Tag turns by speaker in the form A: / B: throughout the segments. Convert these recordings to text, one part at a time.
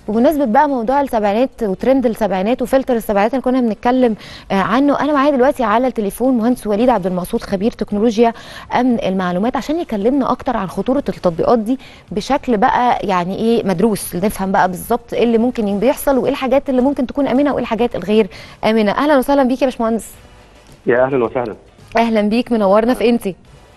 A: بمناسبه بقى موضوع السبعينات وترند السبعينات وفلتر السبعينات اللي كنا بنتكلم آه، عنه انا معايا دلوقتي على التليفون مهندس وليد عبد المقصود خبير تكنولوجيا امن المعلومات عشان يكلمنا اكتر عن خطوره التطبيقات دي بشكل بقى يعني ايه مدروس نفهم بقى بالظبط ايه اللي ممكن بيحصل وايه الحاجات اللي ممكن تكون امنه وايه الحاجات الغير امنه اهلا وسهلا بيك يا باشمهندس
B: يا اهلا وسهلا
A: اهلا بيك منورنا في انتي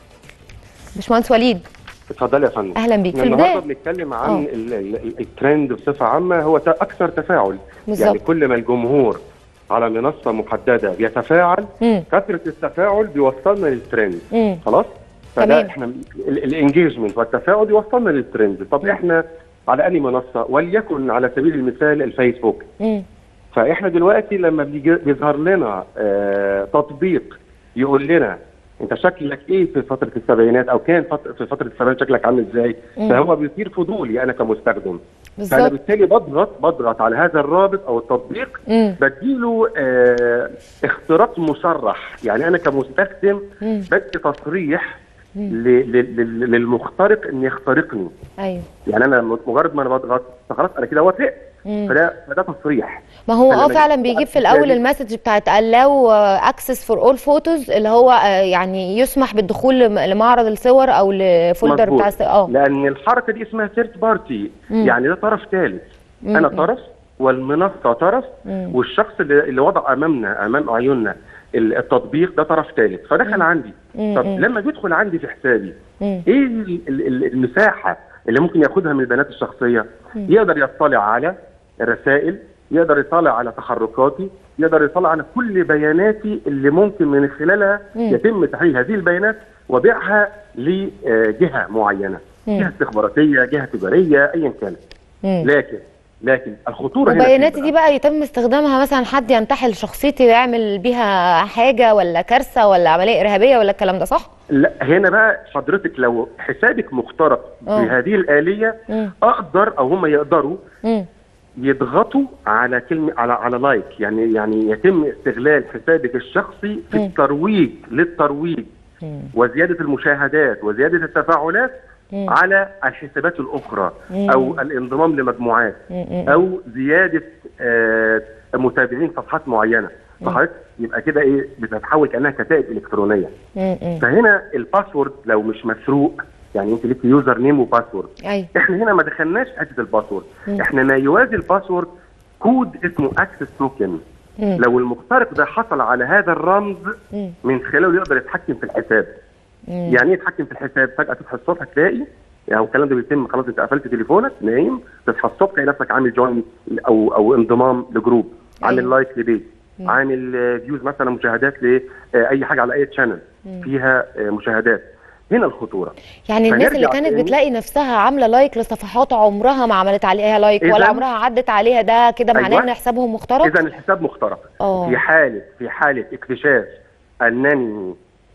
A: باشمهندس وليد
B: اتفضلي يا فندم
A: اهلا بيك في
B: النهارده
A: البدايه
B: بنتكلم عن
A: آه.
B: ال- ال- الترند بصفه عامه هو ت- اكثر تفاعل
A: بالظبط.
B: يعني كل ما الجمهور على منصه محدده بيتفاعل
A: مم.
B: كثره التفاعل بيوصلنا للترند
A: مم.
B: خلاص
A: تمام.
B: فده احنا الانجيجمنت والتفاعل يوصلنا للترند طب احنا على انهي منصه وليكن على سبيل المثال الفيسبوك
A: مم.
B: فاحنا دلوقتي لما بيجي بيظهر لنا آه تطبيق يقول لنا انت شكلك ايه في فتره السبعينات او كان فت- في فتره السبعينات شكلك عامل ازاي
A: مم.
B: فهو بيثير فضولي انا كمستخدم فانا
A: بالظبط
B: بالتالي بضغط بضغط على هذا الرابط او التطبيق
A: مم.
B: بديله آه اختراق مصرح يعني انا كمستخدم
A: مم.
B: بدي تصريح ل- ل- ل- للمخترق ان يخترقني
A: ايوه
B: يعني انا مجرد ما انا بضغط فخلاص انا كده وافقت
A: مم.
B: فده فده تصريح
A: ما هو اه
B: فلما
A: فعلا
B: يجي
A: بيجيب في
B: بالتالي-
A: الاول المسج بتاعت allow access for all photos اللي هو آه، يعني يسمح بالدخول لم- لمعرض الصور او لفولدر
B: مظبوط.
A: بتاع الس- اه
B: لان الحركه دي اسمها ثيرد بارتي
A: مم.
B: يعني ده طرف ثالث
A: مم.
B: انا طرف والمنصه طرف
A: مم.
B: والشخص اللي, اللي وضع امامنا امام عيوننا ال- التطبيق ده طرف ثالث فدخل عندي
A: مم.
B: طب
A: مم.
B: لما بيدخل عندي في حسابي
A: مم.
B: ايه ال- ال- ال- المساحه اللي ممكن ياخدها من البيانات الشخصيه يقدر يطلع على الرسائل يقدر يطلع على تحركاتي يقدر يطلع على كل بياناتي اللي ممكن من خلالها
A: مم.
B: يتم تحليل هذه البيانات وبيعها لجهه معينه
A: مم.
B: جهه استخباراتيه جهه تجاريه ايا كانت
A: مم.
B: لكن لكن الخطوره هنا
A: وبياناتي
B: فين
A: دي
B: بقى؟
A: بقى يتم استخدامها مثلا حد ينتحل شخصيتي ويعمل بيها حاجه ولا كارثه ولا عمليه ارهابيه ولا الكلام ده صح؟
B: لا هنا بقى حضرتك لو حسابك مخترق
A: آه.
B: بهذه الاليه
A: مم.
B: اقدر او هم يقدروا
A: مم.
B: يضغطوا على كلمه على على لايك يعني يعني يتم استغلال حسابك الشخصي في
A: مم.
B: الترويج للترويج
A: مم.
B: وزياده المشاهدات وزياده التفاعلات
A: مم.
B: على الحسابات الاخرى
A: مم.
B: او الانضمام لمجموعات
A: مم. مم.
B: او زياده آه، متابعين صفحات معينه فحضرتك يبقى كده ايه بتتحول كانها كتائب الكترونيه
A: مم. مم.
B: فهنا الباسورد لو مش مسروق يعني انت ليك يوزر نيم وباسورد
A: ايوه
B: احنا هنا ما دخلناش حته الباسورد
A: مم.
B: احنا ما يوازي الباسورد كود اسمه اكسس توكن
A: مم.
B: لو المخترق ده حصل على هذا الرمز
A: مم.
B: من خلاله يقدر يتحكم في الحساب
A: مم.
B: يعني ايه يتحكم في الحساب فجاه تصحى الصبح تلاقي يعني الكلام ده بيتم خلاص انت قفلت تليفونك نايم تصحى الصبح تلاقي نفسك عامل جوين او او انضمام لجروب عامل
A: أيوة.
B: لايك لبيج عامل فيوز مثلا مشاهدات لاي حاجه على اي تشانل فيها آه، مشاهدات هنا الخطوره
A: يعني الناس اللي
B: فنرجع
A: كانت
B: تاني.
A: بتلاقي نفسها عامله لايك لصفحات عمرها ما عملت عليها لايك ولا
B: إذن-
A: عمرها عدت عليها ده كده معناه
B: أيوة.
A: ان حسابهم مخترق
B: اذا الحساب مخترق
A: آه.
B: في حاله في حاله اكتشاف انني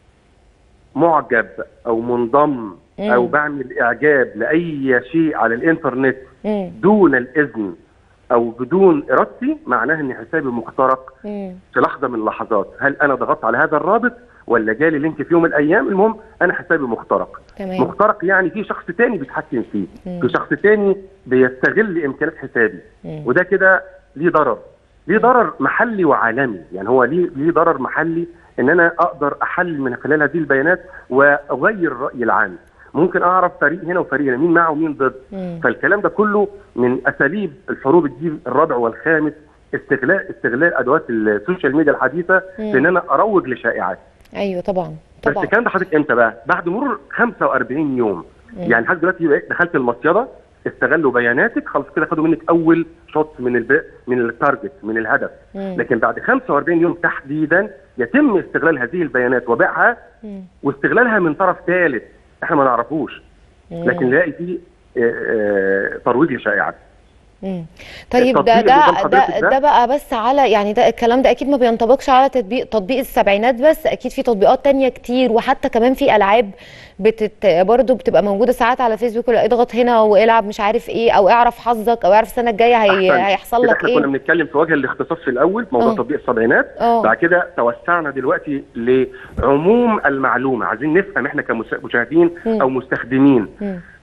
B: معجب او منضم
A: مم.
B: او بعمل اعجاب لاي شيء على الانترنت
A: مم.
B: دون الاذن او بدون ارادتي معناه ان حسابي مخترق
A: مم.
B: في لحظه من اللحظات هل انا ضغطت على هذا الرابط ولا جالي لينك في يوم من الايام المهم انا حسابي مخترق
A: تمام
B: مخترق يعني في شخص تاني بيتحكم فيه
A: مم.
B: في شخص تاني بيستغل امكانيات حسابي
A: مم.
B: وده كده ليه ضرر ليه ضرر محلي وعالمي يعني هو ليه ليه ضرر محلي ان انا اقدر احلل من خلال هذه البيانات واغير الراي العام ممكن اعرف فريق هنا وفريق هنا مين مع ومين ضد
A: مم.
B: فالكلام ده كله من اساليب الحروب الجيل الرابع والخامس استغلال استغلال ادوات السوشيال ميديا الحديثه
A: مم.
B: في ان انا اروج لشائعات
A: ايوه طبعا
B: بس
A: طبعا
B: الكلام ده حضرتك امتى بقى؟ بعد مرور 45 يوم يعني لحد دلوقتي بقيت دخلت المصيده استغلوا بياناتك خلاص كده خدوا منك اول شوط من الب... من التارجت من الهدف
A: مم.
B: لكن بعد 45 يوم تحديدا يتم استغلال هذه البيانات وبيعها
A: مم.
B: واستغلالها من طرف ثالث احنا ما نعرفوش
A: مم.
B: لكن نلاقي فيه آه، آه، ترويج لشائعات
A: مم. طيب ده
B: التطبيق اللي قدام
A: ده
B: حضرتك
A: ده,
B: ده؟
A: ده بقى بس على يعني ده الكلام ده اكيد ما بينطبقش على تطبيق تطبيق السبعينات بس اكيد في تطبيقات تانية كتير وحتى كمان في العاب بتت برضه بتبقى موجوده ساعات على فيسبوك ولا اضغط هنا والعب مش عارف ايه او اعرف حظك او اعرف السنه الجايه هي
B: أحسن.
A: هيحصل
B: كده
A: لك
B: احنا
A: ايه
B: كنا بنتكلم في وجه الاختصاص في الاول في موضوع
A: آه.
B: تطبيق السبعينات
A: آه.
B: بعد كده توسعنا دلوقتي لعموم المعلومه عايزين نفهم احنا كمشاهدين
A: مم.
B: او مستخدمين
A: مم.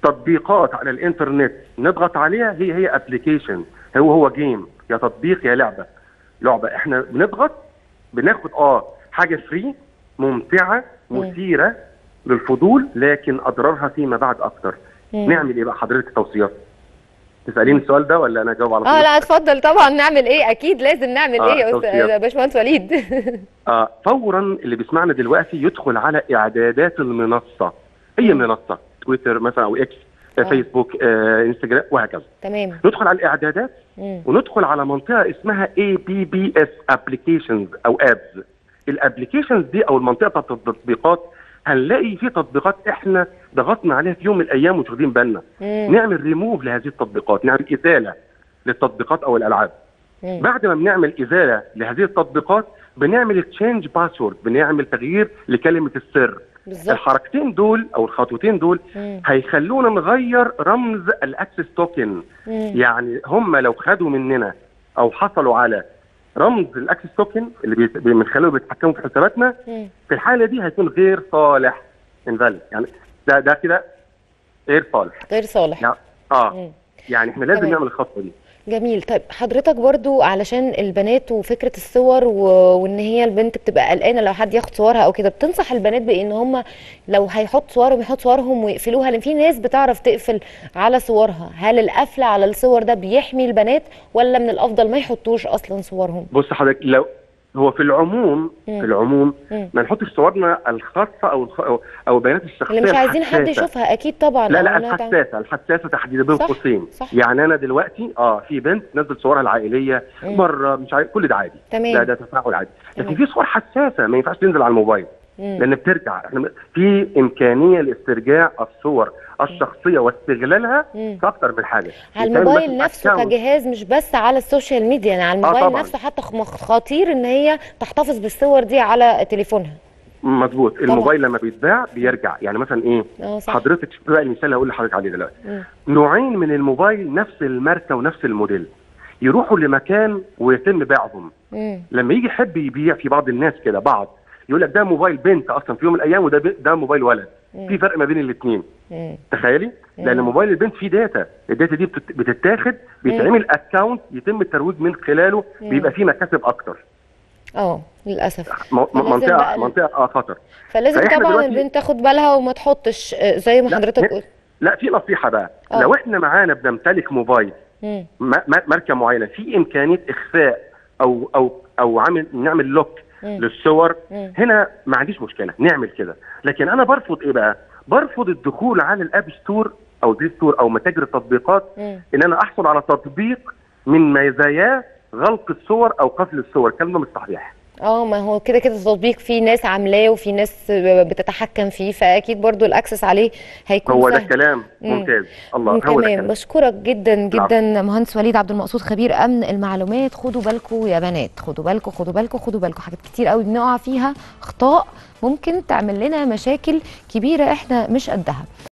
B: تطبيقات على الانترنت نضغط عليها هي هي ابلكيشن هو هو جيم يا تطبيق يا لعبه لعبه احنا بنضغط بناخد اه حاجه فري ممتعه مثيره للفضول لكن اضرارها فيما بعد اكتر
A: مم.
B: نعمل ايه بقى حضرتك توصيات تساليني السؤال ده ولا انا اجاوب على طول
A: اه لا اتفضل طبعا نعمل ايه اكيد لازم نعمل
B: آه،
A: ايه يا
B: توصيات.
A: أستاذ- يا باشمهندس وليد
B: آه فورا اللي بيسمعنا دلوقتي يدخل على اعدادات المنصه اي
A: مم.
B: منصه تويتر مثلا او اكس آه.
A: آه.
B: فيسبوك آه، انستجرام وهكذا
A: تمام
B: ندخل على الاعدادات
A: مم.
B: وندخل على منطقه اسمها اي بي بي اس ابلكيشنز او ابز الابلكيشنز دي او المنطقه بتاعت التطبيقات هنلاقي في تطبيقات احنا ضغطنا عليها في يوم من الايام ومش واخدين بالنا
A: مم.
B: نعمل ريموف لهذه التطبيقات نعمل ازاله للتطبيقات او الالعاب
A: مم.
B: بعد ما بنعمل ازاله لهذه التطبيقات بنعمل تشينج باسورد بنعمل تغيير لكلمه السر
A: بالظبط
B: الحركتين دول او الخطوتين دول
A: مم.
B: هيخلونا نغير رمز الاكسس توكن
A: مم.
B: يعني هم لو خدوا مننا او حصلوا على رمز الاكسس توكن اللي بيت- بي- من خلاله بيتحكموا في حساباتنا
A: مم.
B: في الحاله دي هيكون غير صالح انفالid يعني ده ده كده غير صالح
A: غير صالح
B: يعني اه
A: مم.
B: يعني احنا لازم
A: تمام.
B: نعمل الخطوه دي
A: جميل طيب حضرتك برضو علشان البنات وفكرة الصور و... وان هي البنت بتبقى قلقانة لو حد ياخد صورها او كده بتنصح البنات بان هم لو هيحط صورهم يحط صورهم ويقفلوها لان في ناس بتعرف تقفل على صورها هل القفل على الصور ده بيحمي البنات ولا من الافضل ما يحطوش اصلا صورهم
B: بص حضرتك لو هو في العموم
A: مم.
B: في العموم
A: مم.
B: ما نحطش صورنا الخاصه او الخ... او, أو بيانات الشخصيه
A: اللي مش عايزين حد
B: الحساسة.
A: يشوفها اكيد طبعا
B: لا
A: أو
B: لا
A: إنها تعمل-
B: الحساسه الحساسه تحديدا بين
A: صح،
B: قوسين
A: صح.
B: يعني انا دلوقتي اه في بنت نزل صورها العائليه
A: مم.
B: مره مش عارف كل ده عادي
A: تمام.
B: لا ده تفاعل عادي لكن
A: تمام.
B: في صور حساسه ما ينفعش تنزل على الموبايل
A: مم.
B: لان بترجع احنا في امكانيه لاسترجاع الصور الشخصيه واستغلالها
A: مم.
B: في اكتر من حاجه
A: على
B: يتعمل
A: الموبايل
B: مثلاً
A: نفسه
B: account.
A: كجهاز مش بس على السوشيال ميديا يعني على الموبايل
B: طبعاً.
A: نفسه حتى خ- خطير ان هي تحتفظ بالصور دي على تليفونها
B: مظبوط الموبايل لما بيتباع بيرجع يعني مثلا ايه
A: اه صح
B: حضرتك شوف بقى المثال اللي هقول لحضرتك عليه دلوقتي
A: مم.
B: نوعين من الموبايل نفس الماركه ونفس الموديل يروحوا لمكان ويتم بيعهم
A: مم.
B: لما يجي يحب يبيع في بعض الناس كده بعض يقول لك ده موبايل بنت اصلا في يوم من الايام وده ب- ده موبايل ولد
A: مم.
B: في فرق ما بين الاثنين
A: مم.
B: تخيلي لان
A: مم.
B: موبايل البنت فيه داتا الداتا دي بتت- بتتاخد بيتعمل اكونت يتم الترويج من خلاله
A: مم.
B: بيبقى فيه مكاسب اكتر
A: اه للاسف
B: م- م-
A: فلازم بقى
B: منطقه
A: ال-
B: منطقه اه خطر
A: فلازم
B: فإحنا
A: طبعا
B: دلوقتي-
A: البنت تاخد بالها وما تحطش آه، زي ما
B: لا،
A: حضرتك
B: ن-
A: قلت
B: لا في نصيحه بقى
A: آه.
B: لو احنا معانا بنمتلك موبايل
A: مم.
B: م- م- ماركه معينه في امكانيه اخفاء او او او عامل نعمل لوك
A: مم.
B: للصور
A: مم.
B: هنا ما عنديش مشكله نعمل كده لكن انا برفض ايه بقى برفض الدخول على الاب ستور او بلاي ستور او متاجر التطبيقات
A: مم.
B: ان انا احصل على تطبيق من مزاياه غلق الصور او قفل الصور الكلام ده مش صحيح
A: اه ما هو كده كده التطبيق فيه ناس عاملاه وفي ناس بتتحكم فيه فاكيد برضو الاكسس عليه هيكون
B: هو ده
A: سهل
B: الكلام
A: مم.
B: ممتاز الله هو ده
A: تمام
B: الكلام
A: بشكرك جدا
B: العفو.
A: جدا مهندس وليد عبد المقصود خبير امن المعلومات خدوا بالكم يا بنات خدوا بالكم خدوا بالكم خدوا بالكم حاجات كتير قوي بنقع فيها اخطاء ممكن تعمل لنا مشاكل كبيره احنا مش قدها